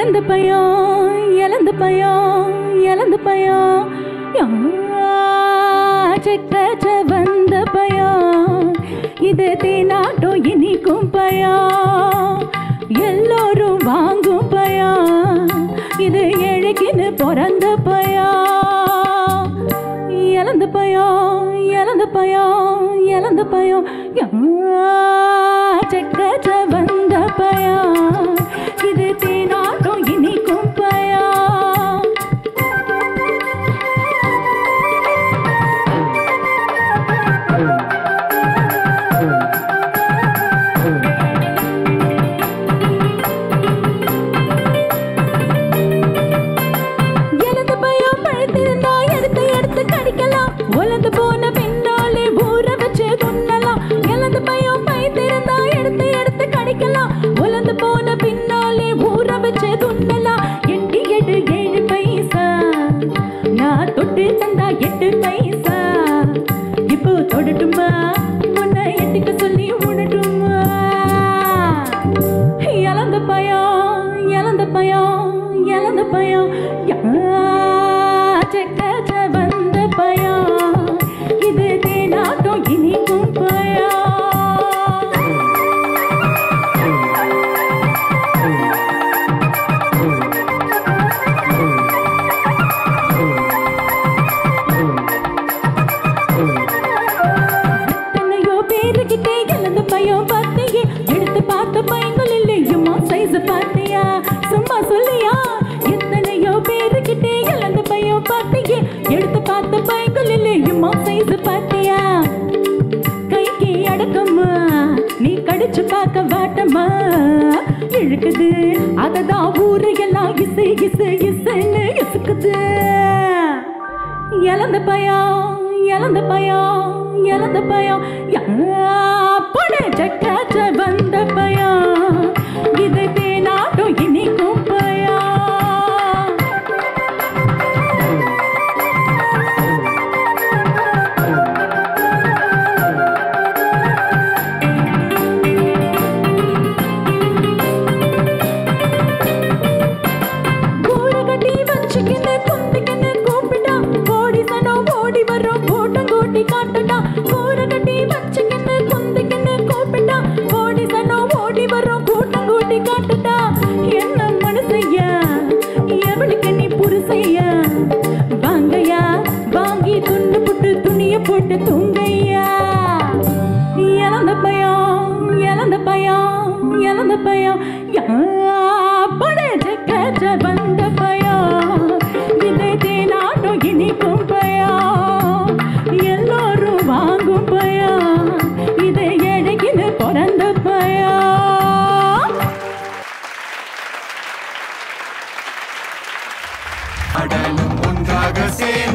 இழந்த பயம் இழந்த பயம் இழந்த பயம் செக்க வந்த பயம் இது தேனாட்டம் இனிக்கும் பயம் எல்லோரும் வாங்கும் பயம் இது ஏழைக்குன்னு பிறந்த பயம் இழந்த பயம் இழந்த பயம் இழந்த பயம் செக்க வந்த பயம் இது தேனாட்டம் இனிக்கும் பயம் இழந்த பயம் பழுத்திருந்தா எடுத்து எடுத்து கடிக்கலாம் உலந்து போன பின்னாலே ஊற வச்சு துண்ணலாம் இழந்த பயம் பழுத்திருந்தா எடுத்து எடுத்து கடிக்கலாம் உலந்து போன பின்னாலே ஊற வச்சு துண்ணலாம் எட்டி எடு ஏழு பைசா நான் தொட்டு தந்தா எட்டு பைசா இப்போ தொடட்டுமா உன்னை எட்டுக்க சொல்லி உணட்டுமா இழந்த பயம் இழந்த பயம் இழந்த பயம் செக்க வந்த பயம் இது தேனாட்டம் இனிக்கும் பயம் எத்தனையோ பேருக்கிட்டே இழந்த பயம் பார்த்தியே எடுத்து பார்த்த பையங்கள் இல்லையுமா சைஸ் பார்த்தியா சும்மா சொல்லியா எத்தனையோ பேருக்கிட்டே இழந்த பயம் பார்த்தியே எடுத்து பார்த்த பையங்கள் இல்லையுமா சைஸ் பார்த்தியா கைக்கு அடக்கம்மா நீ கடிச்சு பார்க்க வாட்டம்மா இழுக்குது அததான் ஊரு எல்லாம் இசை இசை இசைன்னு இசுக்குது இழந்த பயம் இழந்த பயம் இழந்த பயம் பட சக்காச்ச வந்த பயம் இது தேனாட்டம் இனிக்கும் பயம் கூடு கட்டி வச்சுக்கின்னு கும்பிக்கின்னு கூப்பிட்டா ஓடி சனம் ஓடி வரும் கூட்டம் கூட்டி காட்டுடா கூடு கட்டி வச்சுக்கின்னு குந்திக்கின்னு கூப்பிட்டா ஓடி சனம் ஓடி வரும் கூட்டம் கூட்டி காட்டுடா என்ன மனசையா எவனுக்கு நீ புருசையா வாங்கய்யா வாங்கி துண்டு புட்டு துணிய போட்டு தூங்கையா இழந்த பயம் இழந்த பயம் இழந்த பயம் பட வந்த பயம் இதை தேனாட்டம் இனிக்கும் பயம் எல்லோரும் வாங்கும் பயம் இதை எழகின்னு பிறந்த பயம் கடலும் ஒன்றாக சேர